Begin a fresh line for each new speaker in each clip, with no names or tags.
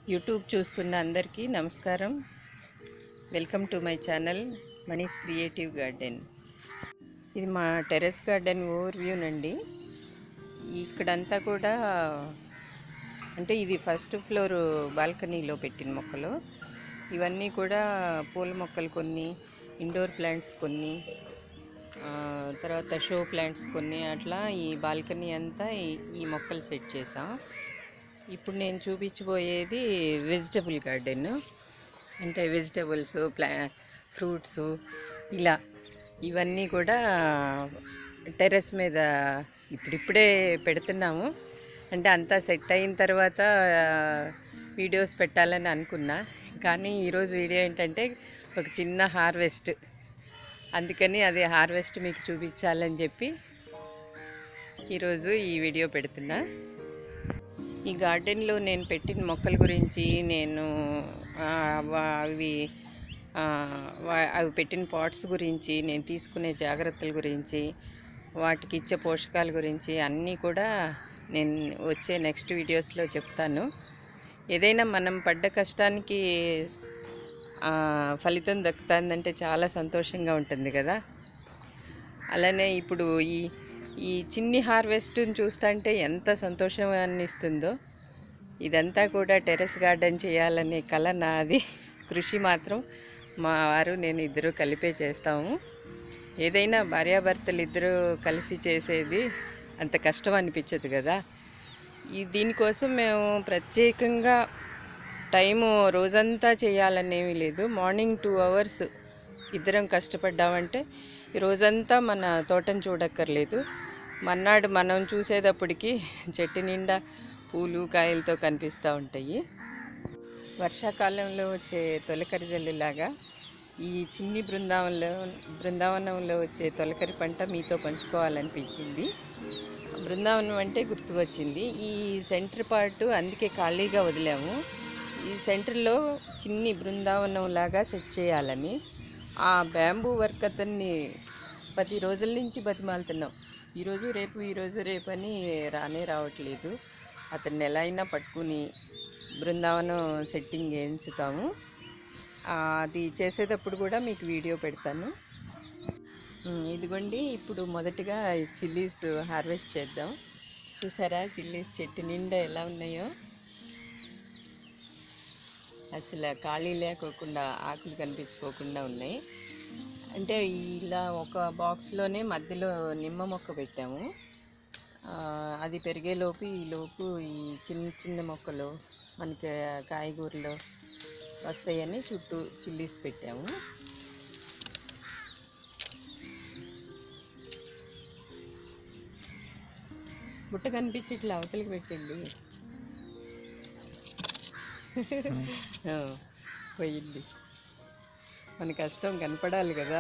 YouTube చూస్తున్న అందరికీ నమస్కారం welcome to my channel Mani's creative garden ఇది మా టెర్రస్ గార్డెన్ ఓవర్ వ్యూనండి ఇక్కడంతా కూడా అంటే ఇది ఫస్ట్ ఫ్లోర్ బాల్కనీలో పెట్టిన మొక్కలు ఇవన్నీ కూడా పూల మొక్కలు కొన్ని ఇండోర్ ప్లాంట్స్ కొన్ని ఆ, తర్వాత షో ప్లాంట్స్ కొన్ని అట్లా ఈ బాల్కనీ అంతా ఈ- ఈ మొక్కలు సెట్ చేసాం ఇప్పుడు నేను చూపించబోయేది వెజిటబుల్ గార్డెన్ అంటే వెజిటబుల్స్ ప్లా ఫ్రూట్స్ ఇలా ఇవన్నీ కూడా టెర్రస్ మీద ఇప్పుడిప్పుడే పెడుతున్నాము అంటే అంతా సెట్ అయిన తర్వాత వీడియోస్ పెట్టాలని అనుకున్నా కానీ ఈరోజు వీడియో ఏంటంటే ఒక చిన్న హార్వెస్ట్ అందుకని అది హార్వెస్ట్ మీకు చూపించాలని చెప్పి ఈరోజు ఈ వీడియో పెడుతున్నా ఈ గార్డెన్లో నేను పెట్టిన మొక్కల గురించి నేను ఆ, వా- అవి ఆ, వా- అవి పెట్టిన పాట్స్ గురించి నేను తీసుకునే జాగ్రత్తల గురించి వాటికి ఇచ్చే పోషకాల గురించి అన్నీ కూడా నేను వచ్చే నెక్స్ట్ వీడియోస్లో చెప్తాను ఏదైనా మనం పడ్డ కష్టానికి ఆ, ఫలితం దక్కుతుందంటే చాలా సంతోషంగా ఉంటుంది కదా అలానే ఇప్పుడు ఈ ఈ చిన్ని హార్వెస్ట్ని చూస్తుంటే ఎంత సంతోషాన్ని ఇస్తుందో ఇదంతా కూడా టెర్రస్ గార్డెన్ చేయాలనే కళ నాది కృషి మాత్రం మా వారు నేను ఇద్దరు కలిపే చేస్తాము ఏదైనా భార్యాభర్తలు ఇద్దరు కలిసి చేసేది అంత కష్టం అనిపించదు కదా ఈ దీనికోసం మేము ప్రత్యేకంగా టైము రోజంతా చేయాలనేమి లేదు మార్నింగ్ టూ అవర్స్ ఇద్దరం కష్టపడ్డామంటే ఈ రోజంతా మన తోటను చూడక్కర్లేదు మన్నాడు మనం చూసేటప్పటికి చెట్టు నిండా పూలు కాయలతో కనిపిస్తూ ఉంటాయి వర్షాకాలంలో వచ్చే తొలకరి జల్లులాగా ఈ చిన్ని బృందావనంలో బృందావనంలో వచ్చే తొలకరి పంట మీతో పంచుకోవాలనిపించింది బృందావనం అంటే గుర్తు వచ్చింది ఈ సెంటర్ పార్ట్ అందుకే ఖాళీగా వదిలాము ఈ సెంటర్లో చిన్ని బృందావనం లాగా సెట్ చేయాలని ఆ బ్యాంబూ వర్క్ అతన్ని పది రోజుల నుంచి బతిమాలుతున్నాం ఈరోజు రేపు ఈరోజు రేపు అని రానే రావట్లేదు అతన్ని ఎలా అయినా పట్టుకుని బృందావనం సెట్టింగ్ వేయించుతాము ఆ, అది చేసేటప్పుడు కూడా మీకు వీడియో పెడతాను ఉమ్, ఇదిగోండి ఇప్పుడు మొదటగా ఈ చిల్లీస్ హార్వెస్ట్ చేద్దాం చూసారా చిల్లీస్ చెట్టు నిండా ఎలా ఉన్నాయో అసలు ఖాళీ లేకోకుండా ఆకులు కనిపించుకోకుండా ఉన్నాయి అంటే ఇలా ఒక బాక్స్లోనే మధ్యలో నిమ్మ మొక్క పెట్టాము ఆ, అది పెరిగేలోపు ఈ లోపు ఈ చిన్న చిన్న మొక్కలు మనకి కాయగూరలు వస్తాయని చుట్టూ చిల్లీస్ పెట్టాము బుట్ట కనిపించట్లే అవతలకి పెట్టండి ఆ, పోయింది మన కష్టం కనపడాలి కదా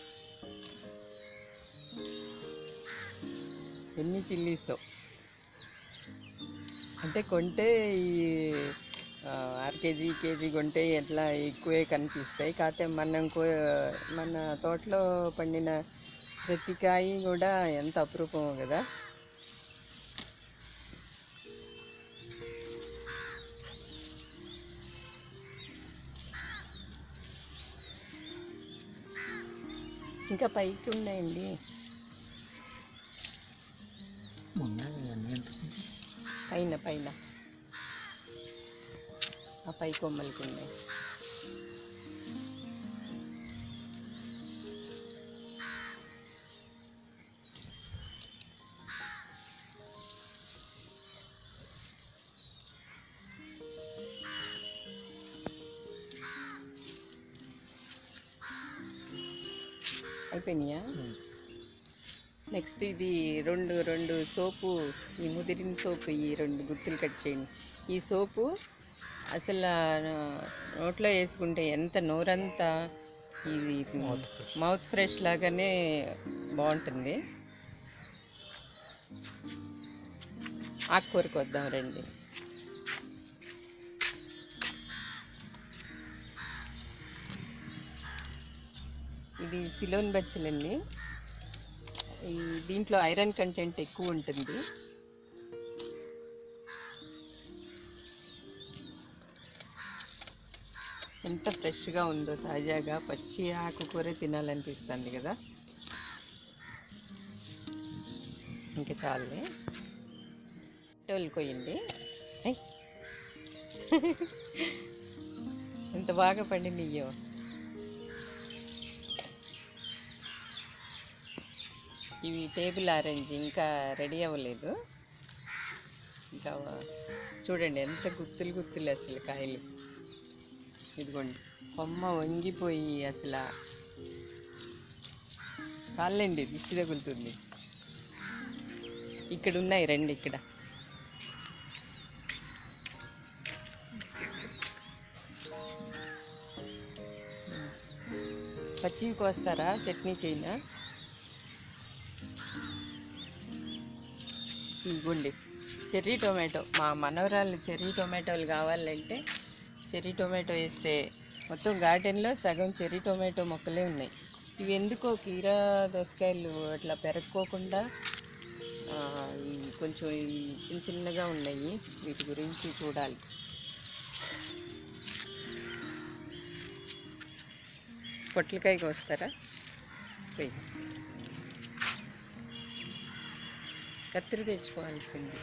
ఎన్ని చిల్లీసో అంటే కొంటే ఈ ఆ, అర కేజీ కేజీ కొంటే ఎట్లా ఎక్కువే కనిపిస్తాయి కాకపోతే మనం కో మన తోటలో పండిన ప్రతి కాయ కూడా ఎంత అపురూపమో కదా ఇంకా పైకి ఉన్నాయండి పైన పైన ఆ పై కొమ్మలకి ఉన్నాయి అయిపోయినాయా నెక్స్ట్ ఇది రెండు రెండు సోపు ఈ ముదిరిన సోపు ఈ రెండు గుత్తులు కట్ చేయండి ఈ సోపు అసలు ఆ నోట్లో వేసుకుంటే ఎంత నోరంతా ఇది మౌత్ ఫ్రెష్ లాగానే బాగుంటుంది ఆకుకూరకు వద్దాం రండి ఇది సిలోన్ బచ్చలండి ఈ దీంట్లో ఐరన్ కంటెంట్ ఎక్కువ ఉంటుంది ఎంత ఫ్రెష్గా ఉందో తాజాగా పచ్చి ఆకుకూర తినాలనిపిస్తుంది కదా ఇంకా చాలులే టోలు కొయ్యండి ఐ. ఎంత బాగా పండినయ్యో ఇవి టేబుల్ ఆరెంజ్ ఇంకా రెడీ అవ్వలేదు ఇంకా చూడండి ఎంత గుత్తులు గుత్తులు అసలు కాయలు ఇదిగోండి కొమ్మ వంగిపోయి అసలు కాళ్ళండి దిష్టి తగులుతుంది ఇక్కడ ఉన్నాయి రండి ఇక్కడ పచ్చివి కోస్తారా చట్నీ చేయనా ఇదిగోండి చెర్రీ టొమాటో మా మనవరాలు చెర్రీ టొమాటోలు కావాలంటే చెర్రీ టొమాటో వేస్తే మొత్తం గార్డెన్లో సగం చెర్రీ టొమాటో మొక్కలే ఉన్నాయి ఇవి ఎందుకో కీరా దోసకాయలు అట్లా పెరక్కోకుండా ఆ, ఈ కొంచెం ఈ చిన్న చిన్నగా ఉన్నాయి వీటి గురించి చూడాలి పొట్లకాయకి వస్తారా పోయి కత్తిరి తెచ్చుకోవాల్సింది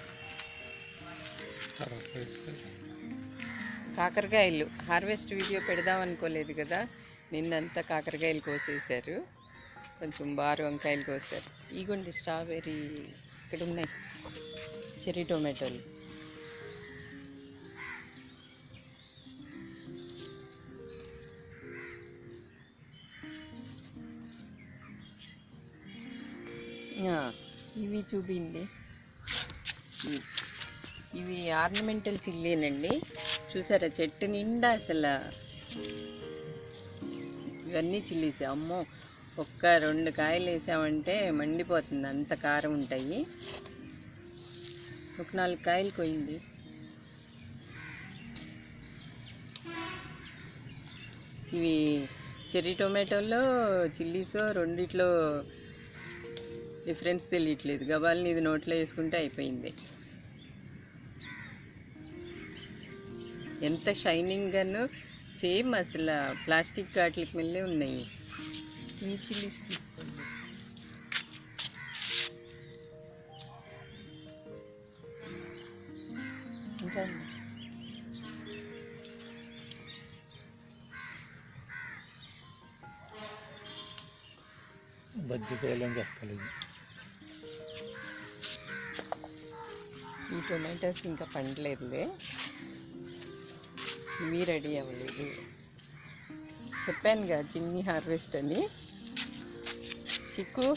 కాకరకాయలు హార్వెస్ట్ వీడియో పెడదాం అనుకోలేదు కదా నిన్నంతా కాకరకాయలు కోసేశారు కొంచెం బారు వంకాయలు కోసారు ఇగోండి స్ట్రాబెర్రీ ఇక్కడ ఉన్నాయి చెర్రీ టొమాటోలు ఆ, ఇవి చూపిండి ఇవి. ఇవి ఆర్నమెంటల్ చిల్లీనండి చూసారా చెట్టు నిండా అసలు ఇవన్నీ చిల్లీస్ అమ్మో ఒక్క రెండు కాయలు వేసామంటే మండిపోతుంది అంత కారం ఉంటాయి ఒక నాలుగు కాయలు కొయింది ఇవి చెర్రీ టొమాటోలో చిల్లీస్ రెండిట్లో డిఫరెన్స్ తెలియట్లేదు గబాల్ని ఇది నోట్లో వేసుకుంటే అయిపోయింది ఎంత షైనింగ్గాను సేమ్ అసలు ప్లాస్టిక్ వాటికి మెల్లే ఉన్నాయి ఈ చిల్లీస్ తీసుకోండి ఇంకా ఉంది.
బజ్జికాయలు అని చెప్పాలి
ఈ టొమాటోస్ ఇంకా పండలేదులే ఇవి రెడీ అవ్వలేదు చెప్పానుగా చిన్ని హార్వెస్ట్ అని చిక్కు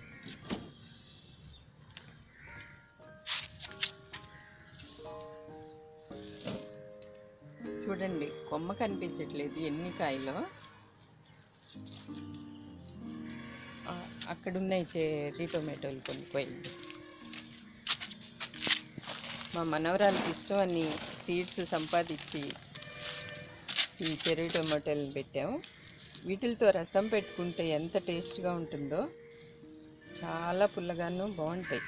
చూడండి కొమ్మ కనిపించట్లేదు ఎన్ని కాయలు ఆ, అక్కడ ఉన్నాయి చెర్రీ టొమాటోలు కొన్ని పోయింది మా మనవరాలకి ఇష్టం అని సీడ్స్ సంపాదించి ఈ చెర్రీ టొమాటోలు పెట్టాం వీటితో రసం పెట్టుకుంటే ఎంత టేస్ట్గా ఉంటుందో చాలా పుల్లగాను బాగుంటాయి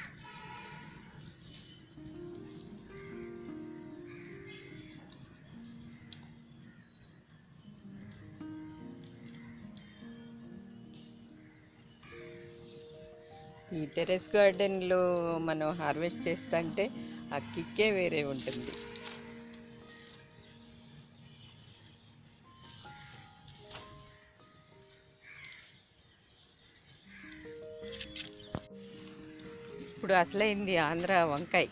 ఈ టెరెస్ గార్డెన్లో మనం హార్వెస్ట్ చేస్తుంటే ఆ కిక్కే వేరే ఉంటుంది ఇప్పుడు అసలైంది ఆంధ్ర వంకాయ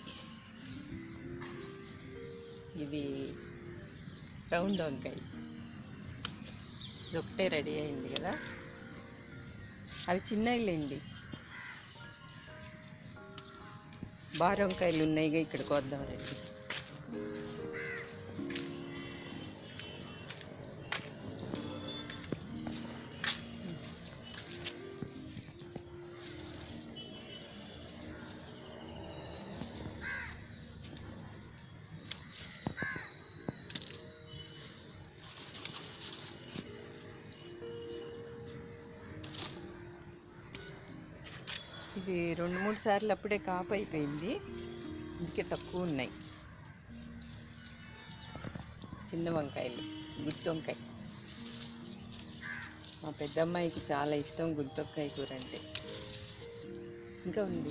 ఇది రౌండ్ వంకాయ ఇది ఒకటే రెడీ అయింది కదా అవి చిన్నవిలేండి బార వంకాయలు ఉన్నాయిగా ఇక్కడికి వద్దాం రండి ఇది రెండు మూడు సార్లు అప్పుడే కాపు అయిపోయింది ఇంకే తక్కువ ఉన్నాయి చిన్న వంకాయలు గుత్తి వంకాయ మా పెద్దమ్మాయికి చాలా ఇష్టం గుత్తొక్కాయ కూర అంటే ఇంకా ఉంది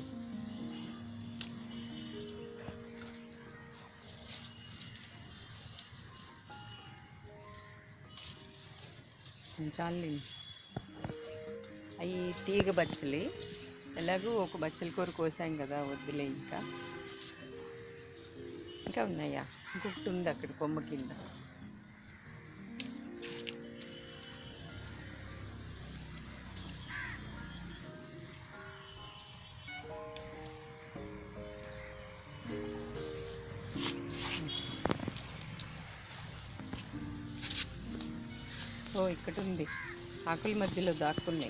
చాలు అవి తీగ బచ్చలి ఎలాగో ఒక బచ్చల కూర కోసాం కదా వద్దులే ఇంకా ఇంకా ఉన్నాయా ఇంకొకటి ఉంది అక్కడ కొమ్మ కింద ఓ ఇక్కడ ఉంది ఆకుల మధ్యలో దాక్కున్నాయి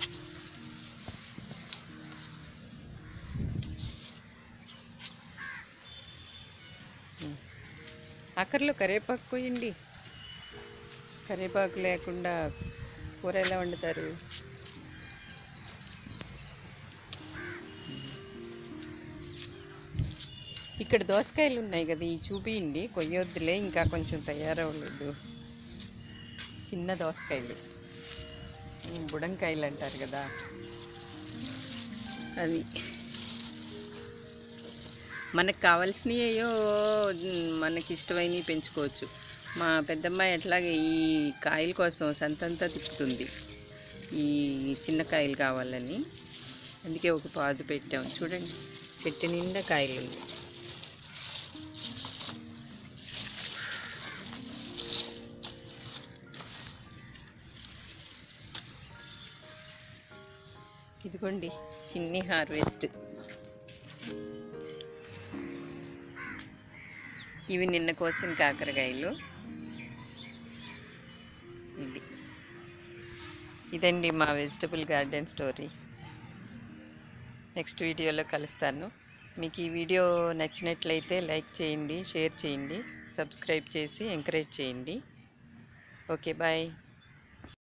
ఉమ్. ఆఖరిలో కరివేపాకు పోయండి కరివేపాకు లేకుండా కూర ఎలా వండుతారు ఇక్కడ దోసకాయలు ఉన్నాయి కదా ఈ చూపియండి కొయ్యొద్దులే ఇంకా కొంచెం తయారవ్వలేదు చిన్న దోసకాయలు ఉమ్, బుడంకాయలు అంటారు కదా అవి మనకు కావాల్సినవో మనకి ఇష్టమైనవి పెంచుకోవచ్చు మా పెద్దమ్మాయి అట్లాగే ఈ కాయల కోసం సంతంతా తిప్పుతుంది ఈ చిన్న కాయలు కావాలని అందుకే ఒక పాదు పెట్టాం చూడండి చెట్టు నిండా కాయలు ఉంది ఇదిగోండి చిన్ని హార్వెస్ట్ ఇవి నిన్న కోసిన కాకరకాయలు ఇది ఇదండి మా వెజిటబుల్ గార్డెన్ స్టోరీ నెక్స్ట్ వీడియోలో కలుస్తాను మీకు ఈ వీడియో నచ్చినట్లయితే లైక్ చేయండి షేర్ చేయండి సబ్స్క్రైబ్ చేసి ఎంకరేజ్ చేయండి ఓకే బాయ్